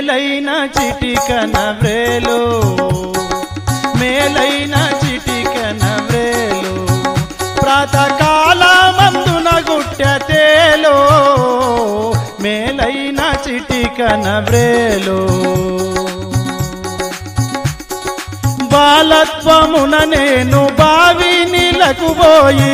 మేలైన చిటికన వ్రేలు మేలైన చిటికన వ్రేలు ప్రాతకాల మందున గుట్టెతేలో మేలైన చిటికన వ్రేలు బాలత్వమున నేను బావి నీలకు పోయి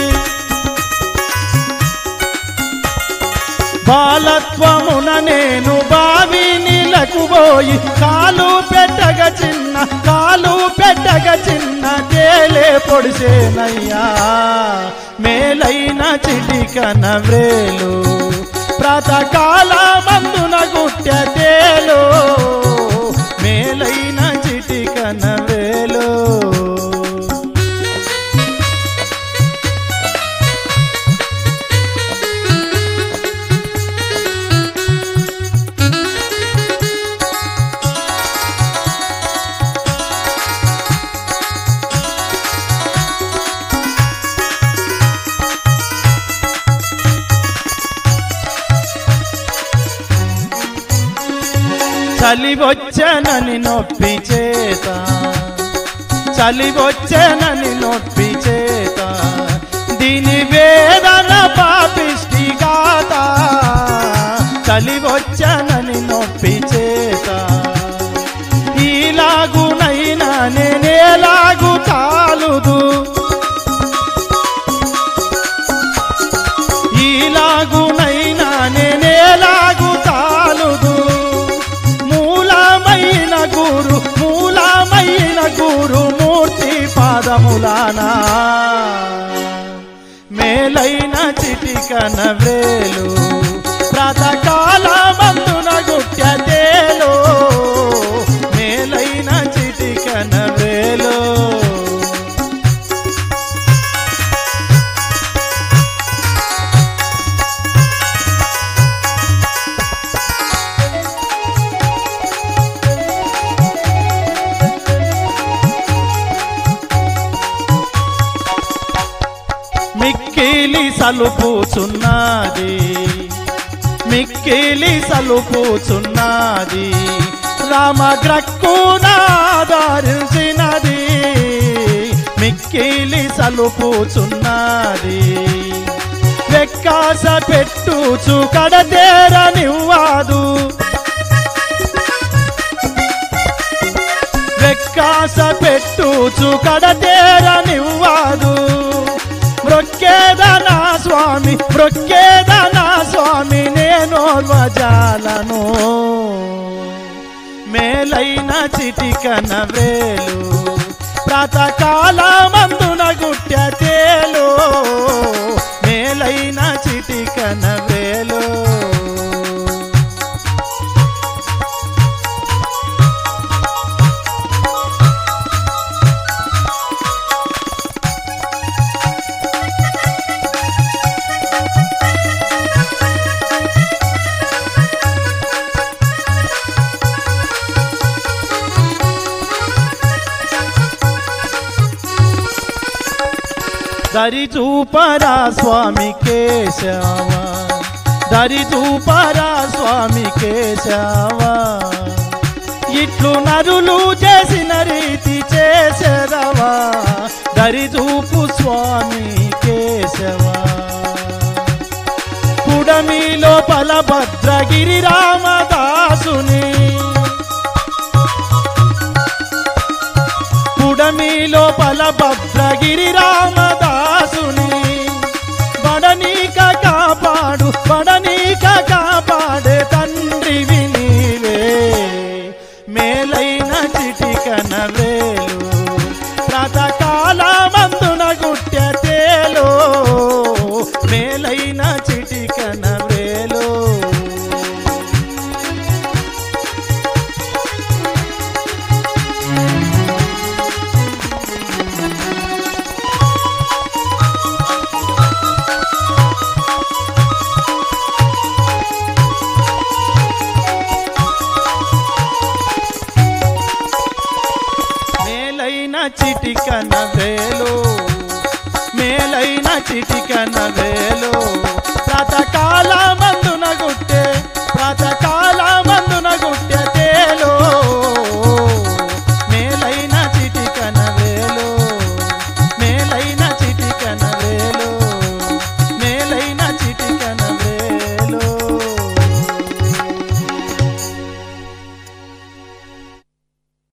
బాలత్వమున నేను బావి నీలకు పోయి కాలు పెట్టగ చిన్న కాలు పెట్టగ చిన్న తేలే పొడిసేనయ్యా మేలైన చిటికన వ్రేలు ప్రాతకాల మందున గుట్టె తేలు మేలైన చిటికన వేలు చలి వచ్చనని నొప్పి చేత చలి వచ్చనని నొప్పి చేత దీని వేదన పాపిష్టి గాత చలి వచ్చనని నొప్పి చేత ఈలాగునైనా నేనేలాగు తాలుదు ఈలాగునైనా నేనేలాగు తాలుదు మూలమైన గురు మూలమైన గురు మూర్తి పాదములానా మేలైన చిటికన వేలు ప్రాతకాల మందున గుట్టెతేలో మేలైన చిటికన వేలు మిక్కిలి సలుపుచున్నది మిక్కిలి సలుపుచున్నది రామగ్రక్కునాదరించినది మిక్కిలి సలుపుచున్నది వెక్కాస పెట్టుచు కడతేరనివ్వదు వెక్కాస పెట్టుచు కడతేరనివ్వదు మృక్కేదనా స్వామి మృక్కేదనా స్వామి నేనోర్వజాలను మేలైన చిటికన వేలు ప్రాతకాల మందున గుట్టెతేలు మేలైన చిటికన వేలు దరి చూపరా స్వామి కేశవ దరి చూపరా స్వామి కేశవ ఇట్లు నరులు చేసిన రీతి చేసేదవా దరి చూపు స్వామి కేశవ పుడమి లోపల భద్రగిరి రామదాసుని పుడమి లోపల భద్రగిరి రామదాసుని బడనీక కాపాడు బడనీక కాపాడే తండ్రివి నీవే మేలైన చిటికన వేలు ప్రాతకాల మందున గుట్టెతేలో మేలైన చిటికన వేలు మేలైన చిటికన వేలు మేలైన చిటికన వేలు